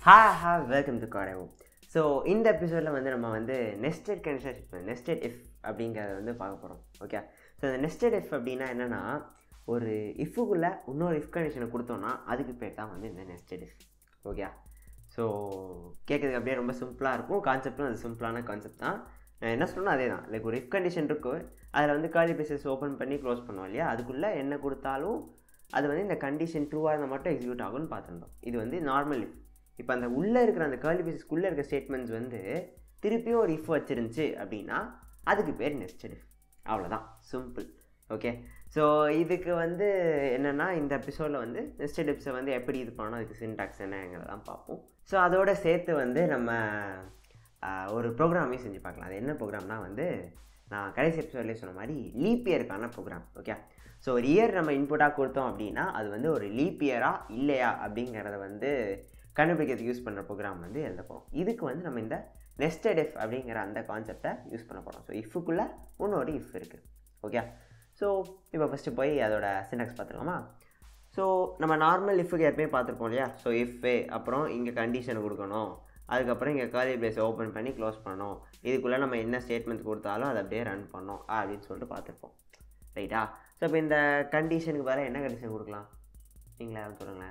ஹா ஹா welcome to காடேவோ so இந்த எபிசோடில் வந்து நம்ம வந்து நெஸ்டட் கண்டிஷன் நெஸ்டட் இஃப் அப்படிங்கிறத வந்து பார்க்க போகிறோம் ஓகே ஸோ இந்த நெஸ்டட் இஃப் அப்படின்னா என்னென்னா ஒரு இஃபுக்குள்ளே இன்னொரு இஃப் கண்டிஷனை கொடுத்தோன்னா அதுக்கு பேர் தான் வந்து இந்த நெஸ்டட் இஃப் ஓகே ஸோ கேட்குறதுக்கு அப்படியே ரொம்ப சிம்பிளாக இருக்கும் கான்செப்டும் அது சிம்பிளான கான்செப்ட் தான் நான் என்ன சொன்னோம் அதே தான் லைக் ஒரு இஃப் கண்டிஷன் இருக்கும் அதில் வந்து காலி பேசஸ் ஓப்பன் பண்ணி க்ளோஸ் பண்ணுவோம் இல்லையா அதுக்குள்ளே என்ன கொடுத்தாலும் அது வந்து இந்த கண்டிஷன் ட்ரூவாக இருந்தால் மட்டும் எக்ஸிக்யூட் ஆகும்னு பார்த்துருந்தோம் இது வந்து நார்மல் இஃப் இப்போ அந்த உள்ளே இருக்கிற அந்த கேர்லி பேசஸ்க்குள்ளே இருக்க ஸ்டேட்மெண்ட்ஸ் வந்து திருப்பியும் ஒரு இஃப் வச்சிருந்துச்சு அப்படின்னா அதுக்கு பேர் நெஸ்டட் இஃப் அவ்வளோதான் சிம்பிள் ஓகே ஸோ இதுக்கு வந்து என்னென்னா இந்த எபிசோடில் வந்து நெஸ்டட் இஃப்ஸை வந்து எப்படி இது பண்ணணும் அதுக்கு சின்டாக்ஸ் என்னங்கிறதெல்லாம் பார்ப்போம் ஸோ அதோட சேர்த்து வந்து நம்ம ஆஹ், ஒரு ப்ரோக்ராமே செஞ்சு பார்க்கலாம் அது என்ன ப்ரோக்ராம்னா வந்து நான் கடைசி எபிசோட்லேயே சொன்ன மாதிரி லீப் இயருக்கான ப்ரோக்ராம் ஓகே ஸோ ஒரு இயர் நம்ம இன்புட்டாக கொடுத்தோம் அப்படின்னா அது வந்து ஒரு லீப் இயரா இல்லையா அப்படிங்கிறத வந்து கண்டுபிடிக்கிறதுக்கு யூஸ் பண்ணுற ப்ரோக்ராம் வந்து எழுத போகிறோம் இதுக்கு வந்து நம்ம இந்த நெஸ்டட் இஃப் அப்படிங்கிற அந்த கான்செப்டை யூஸ் பண்ண போகிறோம் ஸோ இஃபுக்குள்ளே இன்னொரு இஃப் இருக்குது ஓகே ஸோ இப்போ ஃபஸ்ட்டு போய் அதோட சின்டாக்ஸ் பார்த்துக்கலாமா ஸோ நம்ம நார்மல் இஃபுக்கு ஏற்கனவே பார்த்துருப்போம் இல்லையா ஸோ இஃப்பு அப்புறம் இங்கே கண்டிஷன் கொடுக்கணும் அதுக்கப்புறம் இங்கே காலி பிளேஸ் ஓப்பன் பண்ணி க்ளோஸ் பண்ணணும் இதுக்குள்ளே நம்ம என்ன ஸ்டேட்மெண்ட் கொடுத்தாலும் அதை அப்படியே ரன் பண்ணோம் அப்படின்னு சொல்லிட்டு பார்த்துருப்போம் ரைட்டா ஸோ இப்போ இந்த கண்டிஷனுக்கு வேறு என்ன கண்டிஷன் கொடுக்கலாம் நீங்களே யாரும் சொல்லுங்களேன்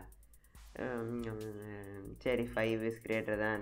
உம், சரி five is greater than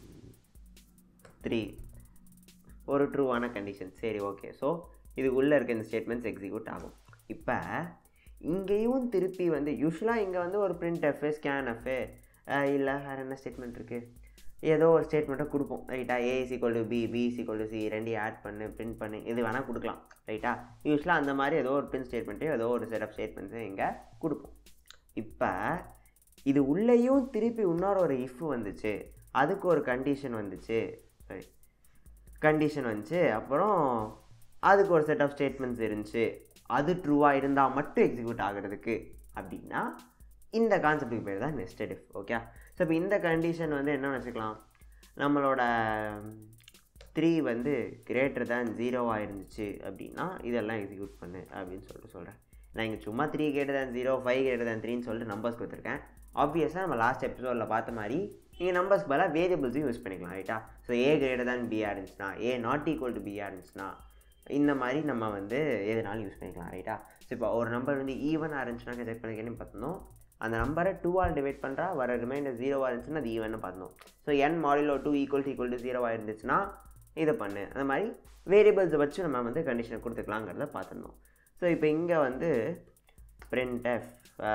three ஒரு ட்ரூவான கண்டிஷன் சரி ஓகே ஸோ இதுக்குள்ளே இருக்க இந்த ஸ்டேட்மெண்ட்ஸ் எக்ஸிக்யூட் ஆகும் இப்போ இங்கேயும் திருப்பி வந்து யூஸ்வலாக இங்கே வந்து ஒரு பிரிண்ட் எஃப் ஸ்கேன் எஃப் இல்லை வேறு என்ன ஸ்டேட்மெண்ட் இருக்குது ஏதோ ஒரு ஸ்டேட்மெண்ட்டை கொடுப்போம் ரைட்டா A is equal to B B is equal to C ரெண்டையும் ஆட் பண்ணு பிரிண்ட் பண்ணு இது வேணால் கொடுக்கலாம் ரைட்டா யூஸ்வலாக அந்த மாதிரி ஏதோ ஒரு பிரிண்ட் ஸ்டேட்மெண்ட்டையும் ஏதோ ஒரு செட் ஆஃப் ஸ்டேட்மெண்ட்ஸையும் இங்கே கொடுப்போம் இப்போ இது உள்ளேயும் திருப்பி இன்னொரு ஒரு இஃப் வந்துச்சு அதுக்கு ஒரு கண்டிஷன் வந்துச்சு சாரி கண்டிஷன் வந்துச்சு அப்புறம் அதுக்கு ஒரு செட் ஆஃப் ஸ்டேட்மெண்ட்ஸ் இருந்துச்சு அது ட்ரூவாக இருந்தால் மட்டும் எக்ஸிக்யூட் ஆகிறதுக்கு அப்படின்னா இந்த கான்செப்ட்டுக்கு பேர் தான் நெஸ்டட் இஃப் ஓகே ஸோ இப்போ இந்த கண்டிஷன் வந்து என்ன வச்சுக்கலாம் நம்மளோட த்ரீ வந்து கிரேட்டர் தேன் ஜீரோவாக இருந்துச்சு அப்படின்னா இதெல்லாம் எக்ஸிக்யூட் பண்ணு அப்படின்னு சொல்லிட்டு சொல்கிறேன் நான் இங்கே சும்மா three greater than zero five greater than த்ரீன்னு சொல்லிட்டு நம்பர்ஸ் கொடுத்துருக்கேன் ஆப்வியஸாக நம்ம லாஸ்ட் எபிசோடில் பார்த்த மாதிரி நீங்கள் நம்பர்ஸ்க்கு பதிலாக வேரியபிள்ஸையும் யூஸ் பண்ணிக்கலாம் ரைட்டா so A greater than B or இருந்துச்சுன்னா A not equal to B or இருந்துச்சுன்னா இந்த மாதிரி நம்ம வந்து எதுனாலும் யூஸ் பண்ணிக்கலாம் ரைட்டா ஸோ இப்போ ஒரு நம்பர் வந்து ஈவனாக இருந்துச்சுன்னா செக் பண்ணிக்கன்னு பார்த்தோம் அந்த நம்பரை டூவால் டிவைட் பண்ணுறா வர ரிமைண்டர் ஜீரோவாக இருந்துச்சுன்னா அது ஈவன் பார்த்தோம் so N modulo two equal to equal to ஜீரோவாக இருந்துச்சுன்னா இதை பண்ணு அந்த மாதிரி வேரியபிள்ஸை வச்சு நம்ம வந்து கண்டிஷனை கொடுத்துக்கலாங்கிறத பார்த்துருந்தோம் ஸோ இப்போ இங்கே வந்து printf எஃப்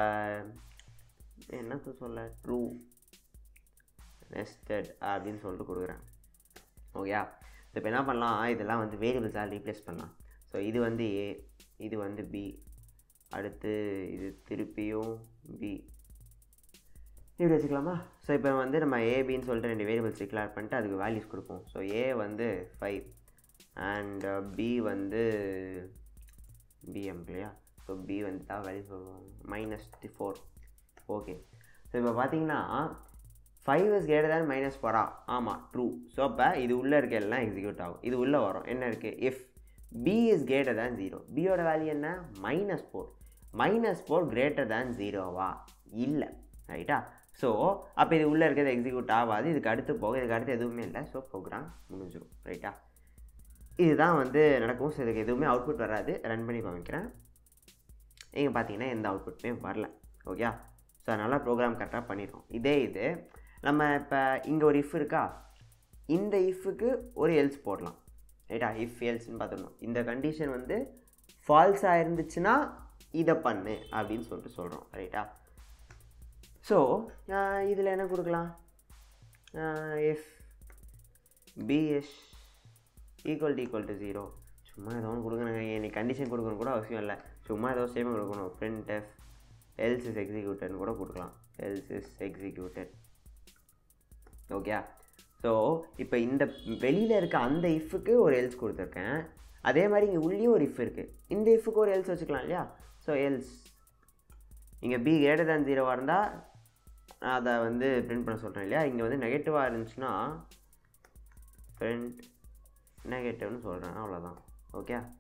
என்ன சொல்ல ட்ரூ நெஸ்டட் அப்படின்னு சொல்லிட்டு கொடுக்குறேன் ஓகேயா இப்போ என்ன பண்ணலாம் இதெல்லாம் வந்து வேரியபிள்ஸாக ரீப்ளேஸ் பண்ணலாம் ஸோ இது வந்து ஏ இது வந்து பி அடுத்து இது திருப்பியும் பி இப்படி வச்சுக்கலாமா ஸோ இப்போ வந்து நம்ம ஏபின்னு சொல்லிட்டு ரெண்டு வேரியபிள்ஸ் டிக்ளேர் பண்ணிட்டு அதுக்கு வேல்யூஸ் கொடுப்போம் ஸோ ஏ வந்து ஃபைவ் அண்ட் பி வந்து பிஎம் இல்லையா ஸோ பி வந்து தான் வேல்யூ சொல்லுவோம் மைனஸ் ஃபோர் ஓகே ஸோ இப்போ பார்த்தீங்கன்னா five is greater than minus ஃபோரா ஆமாம் ட்ரூ ஸோ அப்போ இது உள்ளே இருக்க எல்லாம் எக்ஸிக்யூட் ஆகும் இது உள்ளே வரும் என்ன இருக்குது if B is greater than zero பியோட வேல்யூ என்ன minus four minus four greater than ஜீரோவா இல்லை ரைட்டா ஸோ அப்போ இது உள்ளே இருக்கிறது எக்ஸிக்யூட் ஆகாது இதுக்கு அடுத்து போக இதுக்கு அடுத்து எதுவுமே இல்லை ஸோ ப்ரோக்ராம் முடிஞ்சிடும் ரைட்டா இதுதான் வந்து நடக்கும் ஸோ இதுக்கு எதுவுமே அவுட்புட் வராது ரன் பண்ணி காமிக்கிறேன் இங்கே பார்த்தீங்கன்னா எந்த அவுட்புட்டுமே வரல ஓகே ஸோ அதனால் ப்ரோக்ராம் கரெக்டாக பண்ணிடுறோம் இதே இது நம்ம இப்போ இங்கே ஒரு இஃப் இருக்கா இந்த இஃப்க்கு ஒரு எல்ஸ் போடலாம் ரைட்டா இஃப் எல்ஸ்னு பார்த்துடணும் இந்த கண்டிஷன் வந்து ஃபால்ஸாக இருந்துச்சுன்னா இதை பண்ணு அப்படின்னு சொல்லிட்டு சொல்கிறோம் ரைட்டா ஸோ இதில் என்ன கொடுக்கலாம் if B is equal to equal to zero சும்மா ஏதோ ஒன்று கொடுக்கணுங்க எனக்கு கண்டிஷன் கொடுக்கணும் கூட அவசியம் இல்லை சும்மா ஏதோ ஸ்டேட்மெண்ட் கொடுக்கணும் printf எஃப் எல்ஸ் இஸ் எக்ஸிக்யூட்டட்னு கூட கொடுக்கலாம் else is executed okay so இப்போ இந்த வெளியில் இருக்க அந்த இஃப்க்கு ஒரு எல்ஸ் கொடுத்துருக்கேன் அதே மாதிரி இங்கே உள்ளேயும் ஒரு இஃப் இருக்குது இந்த இஃப்க்கு ஒரு எல்ஸ் வச்சுக்கலாம் இல்லையா ஸோ எல்ஸ் இங்கே பி கிரேட்டர் தேன் ஜீரோவாக இருந்தால் அதை வந்து பிரிண்ட் பண்ண சொல்கிறேன் இல்லையா இங்கே வந்து நெகட்டிவாக இருந்துச்சுன்னா பிரிண்ட் நெகட்டிவ்னு சொல்கிறேன் அவ்வளோதான் ஓகே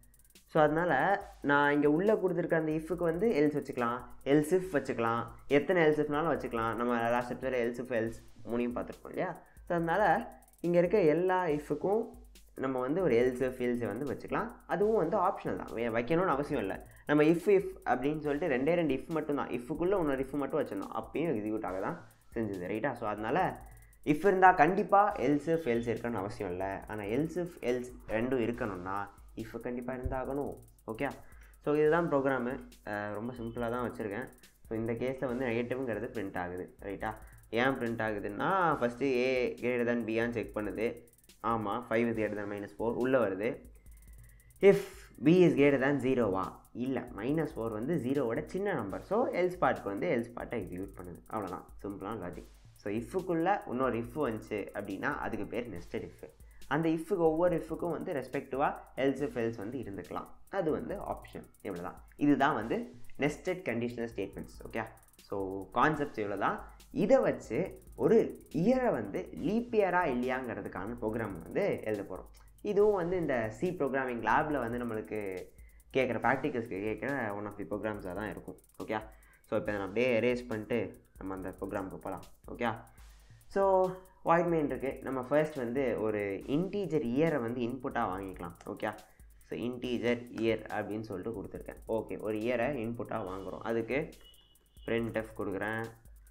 ஸோ அதனால் நான் இங்கே உள்ளே கொடுத்துருக்க அந்த இஃப்க்கு வந்து எல்ஸ் வச்சுக்கலாம் எல்சிஃப் வச்சுக்கலாம் எத்தனை எல்சிஃப்னாலும் வச்சுக்கலாம் நம்ம லாஸ்ட் எபிசோட எல்சிஃப் எல்ஸ் மூணையும் பார்த்துருப்போம் இல்லையா ஸோ அதனால் இங்கே இருக்க எல்லா இஃப்க்கும் நம்ம வந்து ஒரு எல்சிஃப் எல்ஸை வந்து வச்சுக்கலாம் அதுவும் வந்து ஆப்ஷனல் தான் வே- வைக்கணும்னு அவசியம் இல்லை நம்ம இஃப் இஃப் அப்படின்னு சொல்லிட்டு ரெண்டே ரெண்டு இஃப் மட்டும் தான் இஃப்க்குள்ளே இன்னொரு இஃப் மட்டும் வச்சிருந்தோம் அப்பயும் எக்ஸிக்யூட் ஆக தான் செஞ்சது ரைட்டா ஸோ அதனால் இஃப் இருந்தால் கண்டிப்பாக எல்சிஃப் எல்ஸ் இருக்கணும்னு அவசியம் இல்லை ஆனால் எல்சிஃப் எல்ஸ் ரெண்டும் இருக்கணும்னா இஃப் கண்டிப்பாக இருந்தாகணும் ஓகே ஸோ இதுதான் ப்ரோக்ராமு ரொம்ப சிம்பிளாக தான் வச்சுருக்கேன் ஸோ இந்த கேஸில் வந்து நெகட்டிவ்ங்கிறது பிரிண்ட் ஆகுது ரைட்டா ஏன் பிரிண்ட் ஆகுதுன்னா ஃபஸ்ட்டு ஏ கிரேட்டர் than பியான்னு செக் பண்ணுது ஆமாம் five is greater than minus four உள்ளே வருது if B is greater than ஜீரோவா இல்லை மைனஸ் ஃபோர் வந்து ஜீரோவோட சின்ன நம்பர் ஸோ எல்ஸ் பார்ட்க்கு வந்து எல்ஸ் பார்ட்டை எக்ஸிக்யூட் பண்ணுது அவ்வளோதான் சிம்பிளான லாஜிக் ஸோ இஃப்புக்குள்ளே இன்னொரு இஃப் வந்துச்சு அப்படின்னா அதுக்கு பேர் நெஸ்டட் இஃப் அந்த இஃப்க்கு ஒவ்வொரு இஃப்க்கும் வந்து ரெஸ்பெக்டிவாக எல்ஸ் இஃப் எல்ஸ் வந்து இருந்துக்கலாம் அது வந்து ஆப்ஷன் இவ்வளோ தான் இதுதான் வந்து nested conditional statements okay so concepts இவ்வளோ தான் இதை வச்சு ஒரு இயரை வந்து லீப் இயரா இல்லையாங்கிறதுக்கான ப்ரோக்ராம் வந்து எழுத போகிறோம் இதுவும் வந்து இந்த சி ப்ரோக்ராமிங் லேபில் வந்து நம்மளுக்கு கேட்குற ப்ராக்டிகல்ஸ்க்கு கேட்குற ஒன் ஆஃப் தி ப்ரோக்ராம்ஸாக தான் இருக்கும் ஓகே ஸோ இப்போ நான் அப்படியே எரேஸ் பண்ணிட்டு நம்ம அந்த ப்ரோக்ராமுக்கு போகலாம் ஓகே ஸோ வாய்ட் மெயின் இருக்குது நம்ம ஃபர்ஸ்ட் வந்து ஒரு இன்டீஜர் இயரை வந்து இன்புட்டாக வாங்கிக்கலாம் ஓகே ஸோ இன்டீஜர் இயர் அப்படின்னு சொல்லிட்டு கொடுத்துருக்கேன் ஓகே ஒரு இயரை இன்புட்டாக வாங்குகிறோம் அதுக்கு printf கொடுக்குறேன்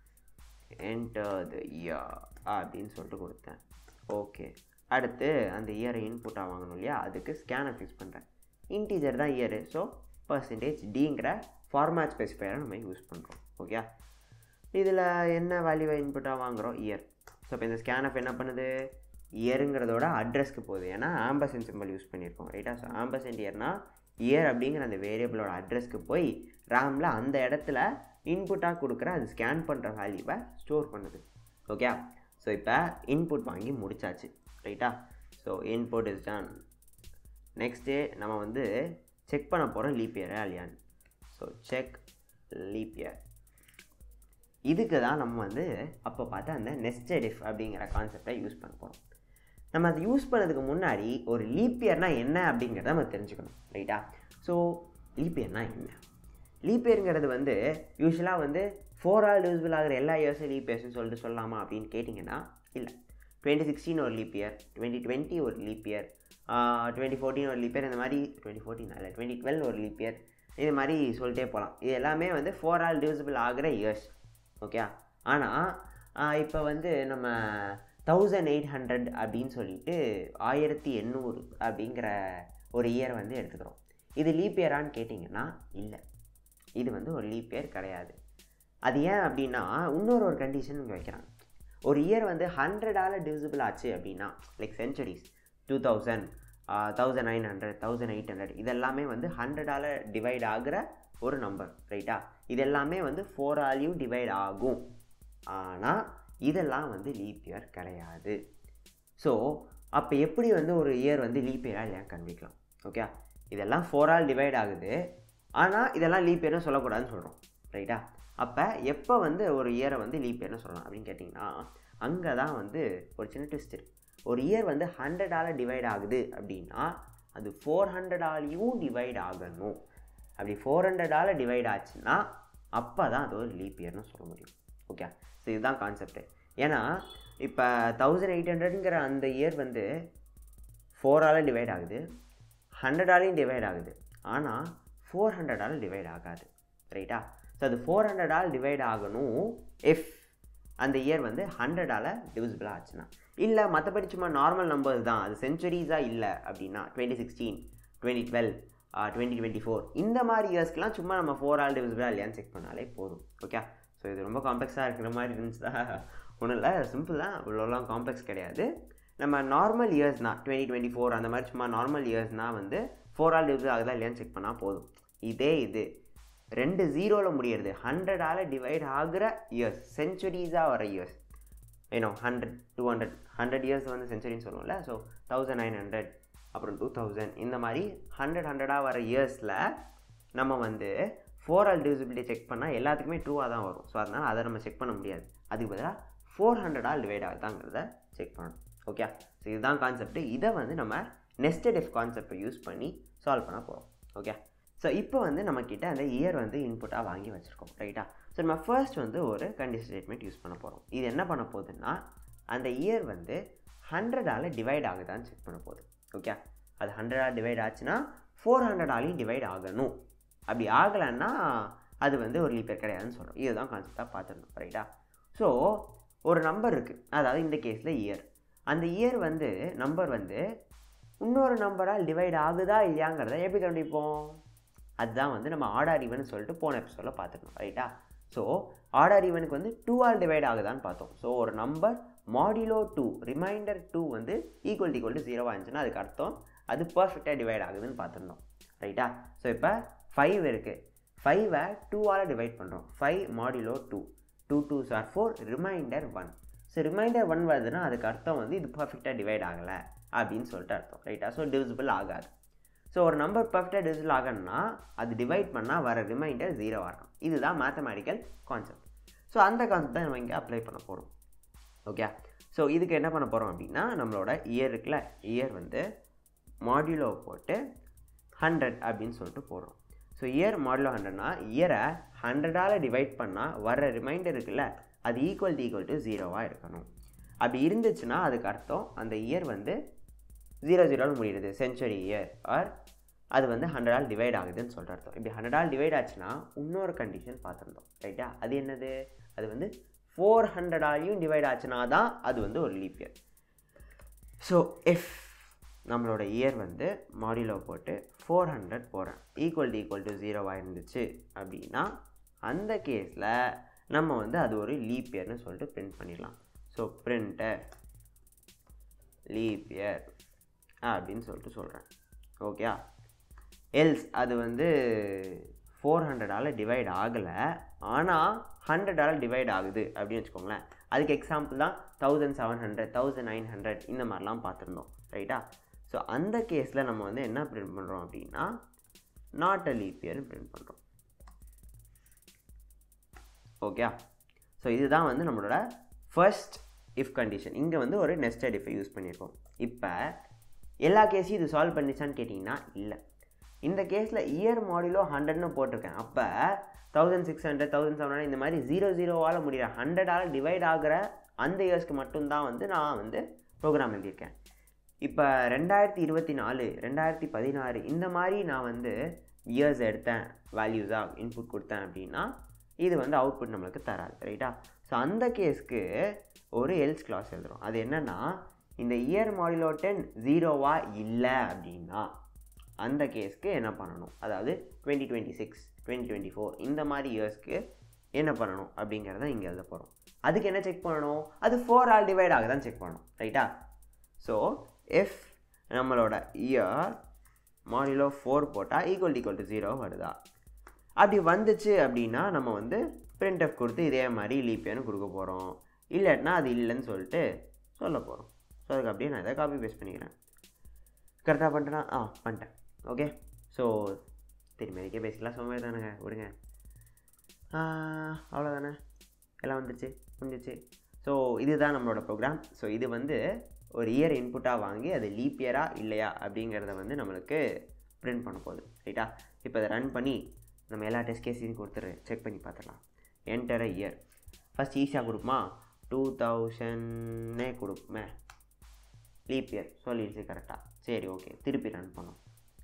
enter the year அப்படின்னு சொல்லிட்டு கொடுத்தேன் ஓகே அடுத்து அந்த இயரை இன்புட்டாக வாங்கணும் இல்லையா அதுக்கு ஸ்கேனை ஃபிக்ஸ் பண்ணுறேன் இன்டீஜர் தான் இயரு ஸோ பர்சன்டேஜ் டிங்கிற ஃபார்மேட் ஸ்பெசிஃபையரை நம்ம யூஸ் பண்ணுறோம் ஓகே இதில் என்ன வேல்யூவை இன்புட்டாக வாங்குகிறோம் இயர் ஸோ இப்போ இந்த ஸ்கேனப் என்ன பண்ணுது இயருங்கிறதோட அட்ரஸ்க்கு போகுது ஏன்னா ஆம்பசன் சிம்பிள் யூஸ் பண்ணியிருக்கோம் ரைட்டா ஸோ ஆம்பசன்ட் இயர்னா இயர் அப்படிங்கிற அந்த வேரியபிளோட அட்ரஸ்க்கு போய் ரேமில் அந்த இடத்துல இன்புட்டாக கொடுக்குற அது ஸ்கேன் பண்ணுற வேல்யூவை ஸ்டோர் பண்ணுது ஓகே ஸோ இப்போ இன்புட் வாங்கி முடிச்சாச்சு ரைட்டா so input is done next நம்ம வந்து செக் பண்ண போகிறோம் லீப் இயரா இல்லையான்னு ஸோ செக் லீப் இயர் இதுக்கு தான் நம்ம வந்து அப்போ பார்த்து அந்த நெஸ்டட் இஃப் அப்படிங்கிற கான்செப்டை யூஸ் பண்ண போகிறோம் நம்ம அதை யூஸ் பண்ணதுக்கு முன்னாடி ஒரு லீப் இயர்னால் என்ன அப்படிங்கிறத நம்ம தெரிஞ்சுக்கணும் ரைட்டா ஸோ லீப் இயர்னால் என்ன லீப் இயருங்கிறது வந்து யூஸ்வலாக வந்து ஃபோர் ஆல் யூஸ்ஃபுல் ஆகிற எல்லா இயர்ஸும் லீப் இயர்ஸ்னு சொல்லிட்டு சொல்லலாமா அப்படின்னு கேட்டிங்கன்னா இல்லை டுவெண்ட்டி சிக்ஸ்டீன் ஒரு லீப் இயர் டுவெண்ட்டி டுவெண்ட்டி ஒரு லீப் இயர் டுவெண்ட்டி ஃபோர்டீன் ஒரு லீப் இயர் இந்த மாதிரி டுவெண்ட்டி ஃபோர்டீன் இல்லை டுவெண்ட்டி டுவெல் ஒரு லீப் இயர் இது மாதிரி சொல்லிட்டே போகலாம் இது எல்லாமே வந்து ஃபோர் ஆல் டிவிசிபிள் ஆகிற இயர்ஸ் ஓகே ஆனால் இப்போ வந்து நம்ம தௌசண்ட் எயிட் ஹண்ட்ரட் அப்படின்னு சொல்லிட்டு ஆயிரத்தி எண்ணூறு அப்படிங்கிற ஒரு இயர் வந்து எடுத்துக்கிறோம் இது லீப் இயரான்னு கேட்டிங்கன்னா இல்லை இது வந்து ஒரு லீப் இயர் கிடையாது அது ஏன் அப்படின்னா இன்னொரு ஒரு கண்டிஷன் இங்கே வைக்கிறாங்க ஒரு இயர் வந்து ஹண்ட்ரடால் டிவிசிபிள் ஆச்சு அப்படின்னா like centuries two thousand thousand nine hundred thousand eight hundred இதெல்லாமே வந்து ஹண்ட்ரடால் டிவைட் ஆகிற ஒரு நம்பர் ரைட்டா இதெல்லாமே வந்து ஃபோர் ஆலையும் டிவைட் ஆகும் ஆனால் இதெல்லாம் வந்து லீப் இயர் கிடையாது ஸோ அப்போ எப்படி வந்து ஒரு இயர் வந்து லீப் இயராக இல்லையா கண்டுபிடிக்கலாம் ஓகே இதெல்லாம் ஃபோர் ஆல் டிவைட் ஆகுது ஆனால் இதெல்லாம் லீப் இயர்னு சொல்லக்கூடாதுன்னு சொல்கிறோம் ரைட்டா அப்போ எப்போ வந்து ஒரு இயரை வந்து லீப் இயர்னு சொல்லலாம் அப்படின்னு கேட்டிங்கன்னா அங்கே தான் வந்து ஒரு சின்ன ட்விஸ்ட் இருக்கு ஒரு இயர் வந்து ஹண்ட்ரடால் டிவைட் ஆகுது அப்படின்னா அது ஃபோர் ஹண்ட்ரடாலையும் டிவைட் ஆகணும் அப்படி ஃபோர் ஹண்ட்ரடால் டிவைட் ஆச்சுன்னா அப்போ தான் அது ஒரு லீப் இயர்னு சொல்ல முடியும் ஓகே ஸோ இதுதான் கான்செப்ட் ஏன்னா இப்போ தௌசண்ட் எயிட் ஹண்ட்ரட்ங்கிற அந்த இயர் வந்து ஃபோரால் டிவைட் ஆகுது ஹண்ட்ரடாலையும் டிவைட் ஆகுது ஆனால் ஃபோர் ஹண்ட்ரடால் டிவைட் ஆகாது ரைட்டா ஸோ அது ஃபோர் ஹண்ட்ரடால் டிவைட் ஆகணும் இஃப் அந்த இயர் வந்து ஹண்ட்ரடால் டிவிசிபிளாக ஆச்சுன்னா இல்லை மற்றபடி சும்மா நார்மல் நம்பர்ஸ் தான் அது செஞ்சுரிஸாக இல்லை அப்படின்னா twenty sixteen twenty twelve twenty twenty four இந்த மாதிரி இயர்ஸ்க்கெலாம் சும்மா நம்ம ஃபோர் ஆல் டிவிசிபிளாக இல்லையான்னு செக் பண்ணாலே போதும் ஓகே ஸோ இது ரொம்ப காம்ப்ளெக்ஸாக இருக்கிற மாதிரி இருந்துச்சுதா ஒன்றும் இல்லை சிம்பிள் தான் இவ்வளோலாம் காம்ப்ளெக்ஸ் கிடையாது நம்ம நார்மல் இயர்ஸ்னால் டுவெண்ட்டி டுவெண்ட்டி ஃபோர் அந்த மாதிரி சும்மா நார்மல் இயர்ஸ்னால் வந்து ஃபோர் ஆல் டிவிசிபிள் ஆகுதா இல்லையான்னு செக் பண்ணால் போதும் இதே இது ரெண்டு ஜீரோவில் முடியறது ஹண்ட்ரடால் டிவைட் ஆகிற இயர்ஸ் செஞ்சுரிஸாக வர இயர்ஸ் ஏன்னோ hundred two hundred hundred years வந்து செஞ்சுரின்னு சொல்லுவோம்ல ஸோ தௌசண்ட் நைன் ஹண்ட்ரட் அப்புறம் டூ தௌசண்ட் இந்த மாதிரி ஹண்ட்ரட் ஹண்ட்ரடாக வர இயர்ஸில் நம்ம வந்து ஃபோர் ஆல் டிவிசிபிலிட்டி செக் பண்ணால் எல்லாத்துக்குமே ட்ரூவாக தான் வரும் ஸோ அதனால் அதை நம்ம செக் பண்ண முடியாது அதுக்கு பதிலாக ஃபோர் ஹண்ட்ரடால் டிவைட் ஆகுதாங்கிறத செக் பண்ணணும் ஓகே ஸோ இதுதான் கான்செப்ட் இதை வந்து நம்ம நெஸ்டட் எஃப் கான்செப்டை யூஸ் பண்ணி சால்வ் பண்ண போகிறோம் ஓகே ஸோ இப்போ வந்து நம்மக்கிட்ட அந்த இயர் வந்து இன்புட்டாக வாங்கி வச்சுருக்கோம் ரைட்டா ஸோ நம்ம ஃபர்ஸ்ட் வந்து ஒரு கண்டிஷன் ஸ்டேட்மெண்ட் யூஸ் பண்ண போகிறோம் இது என்ன பண்ண போகுதுன்னா அந்த இயர் வந்து ஹண்ட்ரடால் டிவைட் ஆகுதான்னு செக் பண்ண போகுது ஓகே அது ஹண்ட்ரடால் டிவைட் ஆச்சுன்னா ஃபோர் ஹண்ட்ரடாலையும் டிவைட் ஆகணும் அப்படி ஆகலைன்னா அது வந்து ஒரு லீப்பர் கிடையாதுன்னு சொல்கிறோம் இதுதான் கான்செப்டாக பார்த்துடணும் ரைட்டா ஸோ ஒரு நம்பர் இருக்குது அதாவது இந்த கேஸில் இயர் அந்த இயர் வந்து நம்பர் வந்து இன்னொரு நம்பரால் டிவைட் ஆகுதா இல்லையாங்கிறத எப்படி கண்டுபிடிப்போம் அதுதான் வந்து நம்ம ஆர்டர் ஈவன் சொல்லிட்டு போன எபிசோடில் பார்த்துக்கணும் ரைட்டா ஸோ ஆர்டர் ஈவனுக்கு வந்து டூ ஆல் டிவைட் ஆகுதான்னு பார்த்தோம் ஸோ ஒரு number modulo two remainder two வந்து ஈக்குவல் ஈக்குவல் டு ஜீரோவாக இருந்துச்சுன்னா அதுக்கு அர்த்தம் அது பர்ஃபெக்டாக டிவைட் ஆகுதுன்னு பார்த்துருந்தோம் ரைட்டா ஸோ இப்போ ஃபைவ் இருக்குது ஃபைவை டூவால் டிவைட் பண்ணுறோம் five modulo two two two are four remainder one so remainder one வருதுன்னா அதுக்கு அர்த்தம் வந்து இது பர்ஃபெக்டாக டிவைட் ஆகலை அப்படின்னு சொல்லிட்டு அர்த்தம் ரைட்டா ஸோ டிவிசிபிள் ஆகாது ஸோ ஒரு நம்பர் பர்ஃபெக்டாக டிவிசிபிள் ஆகணும்னா அது டிவைட் பண்ணால் வர ரிமைண்டர் ஜீரோவாக இருக்கும் இதுதான் மேத்தமேட்டிக்கல் கான்செப்ட் ஸோ அந்த கான்செப்ட் தான் நம்ம இங்கே அப்ளை பண்ண போகிறோம் ஓகே ஸோ இதுக்கு என்ன பண்ண போகிறோம் அப்படின்னா நம்மளோட இயர் இருக்குல்ல இயர் வந்து மாடியூலோ போட்டு ஹண்ட்ரட் அப்படின்னு சொல்லிட்டு போடுறோம் ஸோ இயர் மாடலோ ஹண்ட்ரட்னா இயரை ஹண்ட்ரடால் டிவைட் பண்ணால் வர ரிமைண்டர் இருக்குல்ல அது ஈக்குவல் ஈக்குவல் டு ஜீரோவாக இருக்கணும் அப்படி இருந்துச்சுன்னா அதுக்கு அர்த்தம் அந்த இயர் வந்து ஜீரோ ஜீரோன்னு முடியுது செஞ்சுரி இயர் ஆர் அது வந்து ஹண்ட்ரடால் டிவைட் ஆகுதுன்னு சொல்கிற அர்த்தம் இப்படி ஹண்ட்ரடால் டிவைட் ஆச்சுன்னா இன்னொரு கண்டிஷன் பார்த்துருந்தோம் ரைட்டா அது என்னது அது வந்து ஃபோர் ஹண்ட்ரடாலையும் டிவைட் ஆச்சுன்னா தான் அது வந்து ஒரு லீப் இயர் ஸோ எஃப் நம்மளோட இயர் வந்து மாடியூலோ போட்டு ஃபோர் ஹண்ட்ரட் போகிறேன் ஈக்குவல் ஈக்குவல் டு ஜீரோவாக இருந்துச்சு அப்படின்னா அந்த கேஸில் நம்ம வந்து அது ஒரு லீப் இயர்னு சொல்லிட்டு பிரிண்ட் பண்ணிடலாம் ஸோ பிரிண்ட்டை லீப் இயர் அப்படின்னு சொல்லிட்டு சொல்கிறேன் ஓகே எல்ஸ் அது வந்து ஃபோர் ஹண்ட்ரடால் டிவைட் ஆகலை ஆனால் ஹண்ட்ரடால் டிவைட் ஆகுது அப்படின்னு வச்சுக்கோங்களேன் அதுக்கு எக்ஸாம்பிள் தான் thousand seven hundred thousand nine hundred இந்த மாதிரிலாம் பார்த்துருந்தோம் ரைட்டா ஸோ அந்த கேஸில் நம்ம வந்து என்ன பிரிண்ட் பண்ணுறோம் அப்படின்னா நாட் அ லீப் இயர்னு பிரிண்ட் பண்ணுறோம் ஓகே ஸோ இதுதான் வந்து நம்மளோட ஃபர்ஸ்ட் இஃப் கண்டிஷன் இங்கே வந்து ஒரு நெஸ்டட் இஃபை யூஸ் பண்ணியிருக்கோம் இப்போ எல்லா கேஸையும் இது சால்வ் பண்ணிச்சான்னு கேட்டிங்கன்னா இல்லை இந்த கேஸில் இயர் மாடிலோ ஹண்ட்ரட்னு போட்டிருக்கேன் அப்போ thousand six hundred thousand seven hundred இந்த மாதிரி ஜீரோ ஜீரோவால் முடிகிற ஹண்ட்ரடால் டிவைட் ஆகிற அந்த இயர்ஸ்க்கு மட்டும்தான் வந்து நான் வந்து ப்ரோக்ராம் எழுதியிருக்கேன் இப்போ ரெண்டாயிரத்தி இருபத்தி நாலு ரெண்டாயிரத்தி பதினாறு இந்த மாதிரி நான் வந்து இயர்ஸ் எடுத்தேன் வேல்யூஸாக இன்புட் கொடுத்தேன் அப்படின்னா இது வந்து அவுட்புட் நம்மளுக்கு தராது ரைட்டா ஸோ அந்த கேஸ்க்கு ஒரு எல்ஸ் கிளாஸ் எழுதுகிறோம் அது என்னென்னா இந்த இயர் மாடிலோ டென் ஜீரோவா இல்லை அப்படின்னா அந்த கேஸ்க்கு என்ன பண்ணணும் அதாவது twenty twenty six twenty twenty four இந்த மாதிரி இயர்ஸ்க்கு என்ன பண்ணணும் அப்படிங்கிறத இங்கே எழுத போகிறோம் அதுக்கு என்ன செக் பண்ணணும் அது ஃபோர் ஆல் டிவைட் ஆகுதான் செக் பண்ணணும் ரைட்டா ஸோ எஃப் நம்மளோட இயர் மாடிலோ ஃபோர் போட்டால் ஈக்குவல் ஈக்குவல் டு ஜீரோ வருதா அப்படி வந்துச்சு அப்படின்னா நம்ம வந்து பிரிண்ட் எஃப் கொடுத்து இதே மாதிரி லீப்பியன்னு கொடுக்க போகிறோம் இல்லாட்டினா அது இல்லைன்னு சொல்லிட்டு சொல்ல போகிறோம் ஸோ அதுக்கு அப்படியே நான் இதை காப்பி பேஸ்ட் பண்ணிக்கிறேன் கரெக்டாக பண்ணிட்டேனா ஆ பண்ணிட்டேன் ஓகே ஸோ திரும்பி அதுக்கே பேசிக்கலாம் சும்மா தானேங்க விடுங்க அவ்வளோதானே எல்லாம் வந்துச்சு முடிஞ்சிச்சு ஸோ இதுதான் நம்மளோட ப்ரோக்ராம் ஸோ இது வந்து ஒரு இயர் இன்புட்டாக வாங்கி அது லீப் இயரா இல்லையா அப்படிங்கிறத வந்து நம்மளுக்கு பிரிண்ட் பண்ண போகுது ரைட்டா இப்போ அதை ரன் பண்ணி நம்ம எல்லா டெஸ்ட் கேஸையும் கொடுத்துரு செக் பண்ணி பார்த்துடலாம் என்டர் இயர் ஃபஸ்ட் ஈஸியாக கொடுக்குமா டூ தௌசண்ட்னே கொடுக்குமே லீப் இயர் சொல்லிடுச்சு கரெக்டாக சரி ஓகே திருப்பி ரன் பண்ணோம்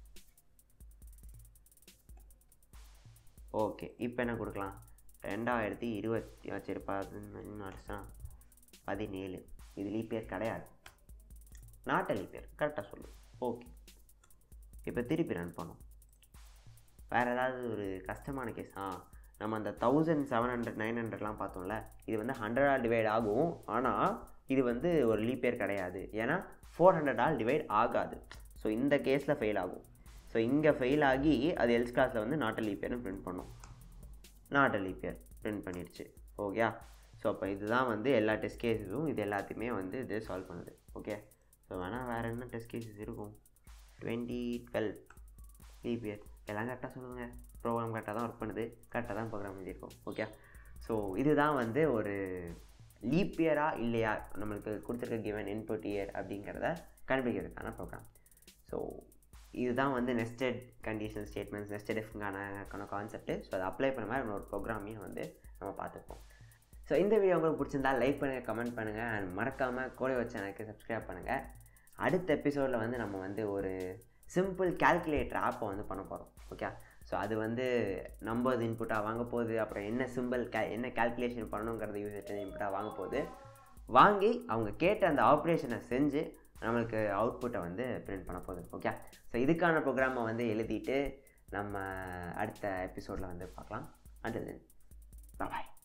ஓகே இப்போ என்ன கொடுக்கலாம் ரெண்டாயிரத்தி இருபத்தி சரி பதினஞ்சு வருஷம் பதினேழு இது லீப் இயர் கிடையாது நாட்ட லீப் இயர் கரெக்டாக சொல்லு ஓகே இப்போ திருப்பி ரன் பண்ணோம் வேறு ஏதாவது ஒரு கஷ்டமான கேஸ் ஆ நம்ம அந்த தௌசண்ட் செவன் ஹண்ட்ரட் நைன் ஹண்ட்ரட்லாம் பார்த்தோம்ல இது வந்து ஹண்ட்ரடால் டிவைட் ஆகும் ஆனால் இது வந்து ஒரு லீப் இயர் கிடையாது ஏன்னா ஃபோர் ஹண்ட்ரடால் டிவைட் ஆகாது ஸோ இந்த கேஸில் ஃபெயில் ஆகும் ஸோ இங்கே ஃபெயில் ஆகி அது எல்ஸ் கிளாஸில் வந்து நாட் லீப் இயர்னு பிரிண்ட் பண்ணும் நாட் லீப் இயர் பிரிண்ட் பண்ணிடுச்சு ஓகே ஸோ அப்போ இதுதான் வந்து எல்லா டெஸ்ட் கேஸஸும் இது எல்லாத்தையுமே வந்து இது சால்வ் பண்ணுது ஓகே ஸோ வேணால் வேறு என்ன டெஸ்ட் கேஸஸ் இருக்கும் டுவெண்ட்டி டுவெல் லீப் இயர் எல்லாம் கரெக்டாக சொல்லுங்கள் ப்ரோக்ராம் கரெக்டாக தான் ஒர்க் பண்ணுது கரெக்டாக தான் ப்ரோக்ராம் எழுதியிருக்கோம் ஓகே ஸோ இதுதான் வந்து ஒரு லீப் இயரா இல்லையா நம்மளுக்கு கொடுத்துருக்க கிவன் இன்புட் இயர் அப்படிங்கிறத கண்டுபிடிக்கிறதுக்கான ப்ரோக்ராம் ஸோ இதுதான் வந்து நெஸ்டட் கண்டிஷன் ஸ்டேட்மெண்ட்ஸ் நெஸ்டட் இஃப்கான கான்செப்ட் ஸோ அதை அப்ளை பண்ண மாதிரி ஒரு ப்ரோக்ராமையும் வந்து நம்ம பார்த்துப்போம் ஸோ இந்த வீடியோ உங்களுக்கு பிடிச்சிருந்தா லைக் பண்ணுங்கள் கமெண்ட் பண்ணுங்கள் அண்ட் மறக்காமல் கோடை வச்ச எனக்கு சப்ஸ்கிரைப் பண்ணுங்கள் அடுத்த எபிசோடில் வந்து நம்ம வந்து ஒரு சிம்பிள் கால்குலேட்டர் ஆப்பை வந்து பண்ண போகிறோம் ஓகே ஸோ அது வந்து நம்பர்ஸ் இன்புட்டாக வாங்க போகுது அப்புறம் என்ன சிம்பிள் கே என்ன கால்குலேஷன் பண்ணணுங்கிறத யூசர் இன்புட்டாக வாங்க போகுது வாங்கி அவங்க கேட்ட அந்த ஆப்ரேஷனை செஞ்சு நம்மளுக்கு அவுட்புட்டை வந்து பிரிண்ட் பண்ண போகுது ஓகே ஸோ இதுக்கான ப்ரோக்ராமை வந்து எழுதிட்டு நம்ம அடுத்த எபிசோடில் வந்து பார்க்கலாம் அண்ட் தென் பாய்